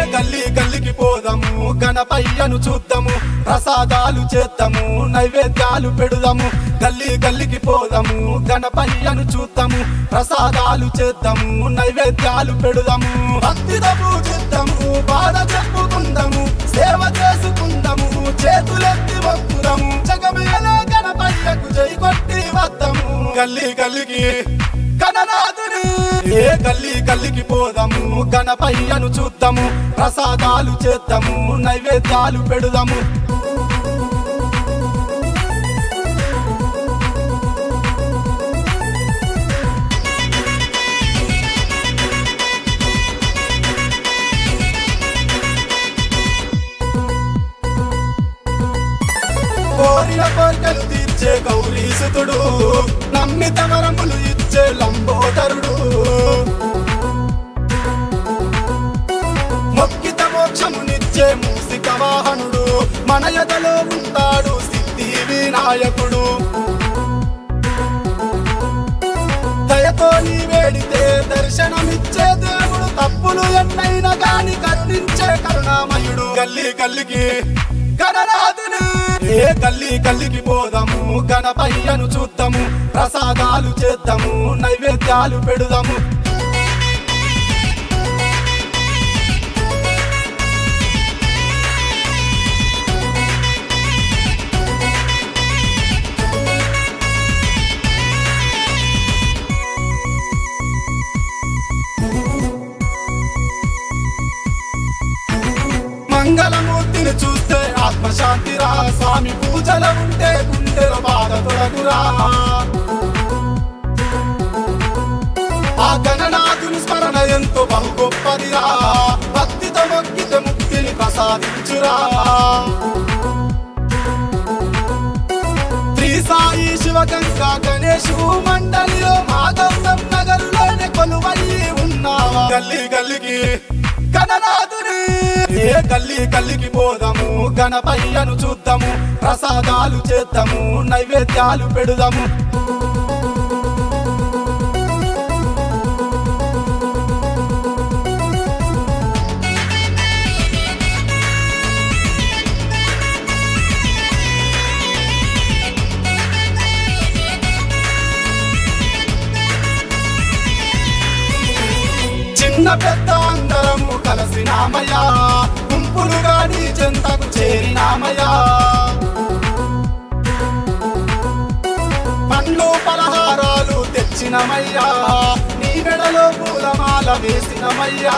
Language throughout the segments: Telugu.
గల్లి గల్లికి పోదాము గణపయ్యను చూద్దాము ప్రసాదాలు చేద్దాము నైవేద్యాలు పెడుదాము గల్లి గల్లికి పోదాము గణపయ్యను చూద్దాము ప్రసాదాలు చేద్దాము నైవేద్యాలు పెడుదాము భక్తితో పూజిద్దాము బాధ చెప్పుకుందాము సేవ చేసుకుందాము చేతులెత్తి మొక్కుదాము జగమేల గణపయ్యకు జై కొట్టి వద్దాము గల్లి గల్లికి గణనాథుని ఏ గల్లి గల్లికి పోదాము గణపయ్యను చూద్దాము ప్రసాదాలు చేద్దాము నైవేద్యాలు పెడుదాము కోరిన కోరికలు తీర్చే గౌరీసుతుడు నమ్మిత వరములు ఇచ్చే లంబోదరుడు మొక్కిత మోక్షమునిచ్చే మూసిక వాహనుడు మన ఎదలో ఉంటాడు సిద్ధి వినాయకుడు దయతో నీ వేడితే దర్శనమిచ్చే దేవుడు తప్పులు ఎన్నైనా గాని కరుణించే కరుణామయుడు గల్లి గల్లికి గణనాథుని ఏ గల్లి గల్లికి పోదాము గణపయ్యను చూద్దాము ప్రసాదాలు చేద్దాము నైవేద్యాలు పెడుదాము మంగళమూర్తిని చూస్తే ఆత్మశాంతి రా స్వామి పూజల ఉంటే గుండెల బాధ తొలగురా ఆ గణనాథుని స్మరణ ఎంతో బహు గొప్పదిరా భక్తితో మొక్కితే ముక్తిని ప్రసాదించురా శ్రీ సాయి శివగంగా గణేశు మండలిలో మాధవం నగరులోనే కొలువయి ఉన్నావా గల్లి గల్లికి గణనాథుని ఏ గల్లి గల్లికి పోదాము గణపయ్యను చూద్దాము ప్రసాదాలు చేద్దాము నైవేద్యాలు పెడుదాము చిన్న పెద్ద అందరము కలిసినామయ్యా గుంపులుగా నీ చెంతకు చేరినామయ్యా పండ్లు పలహారాలు తెచ్చినమయ్యా నీ మెడలో పూలమాల వేసినమయ్యా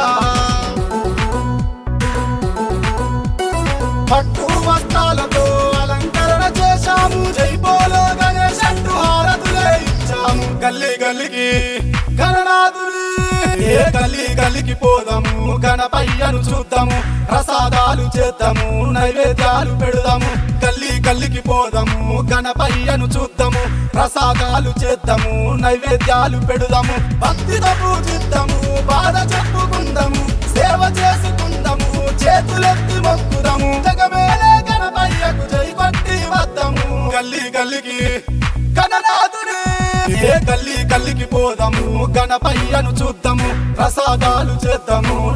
పట్టు వస్త్రాలతో అలంకరణ చేశాము జై బోలో గణేశ్ అంటూ హారతులే ఇచ్చాము గల్లి గల్లికి గణనాథుని ఏ గల్లి గల్లికి పోదాము గణపయ్యను చూద్దాము ప్రసాదాలు చేద్దాము నైవేద్యాలు పెడుదాము గల్లి గల్లికి పోదాము గణపయ్యను చూద్దాము ప్రసాదాలు చేద్దాము నైవేద్యాలు పెడుదాము భక్తితో పూజిద్దాము బాధ చెప్పుకుందాము సేవ చేసుకుందాము చేతులెత్తి మొక్కుదాము జగమేలే గణపయ్యకు జై కొట్టి వద్దాము గల్లి గల్లికి గణనాథుని ఏ గల్లి గల్లికి పోదాము గణపయ్యను చూద్దాము ప్రసాదాలు చేద్దాము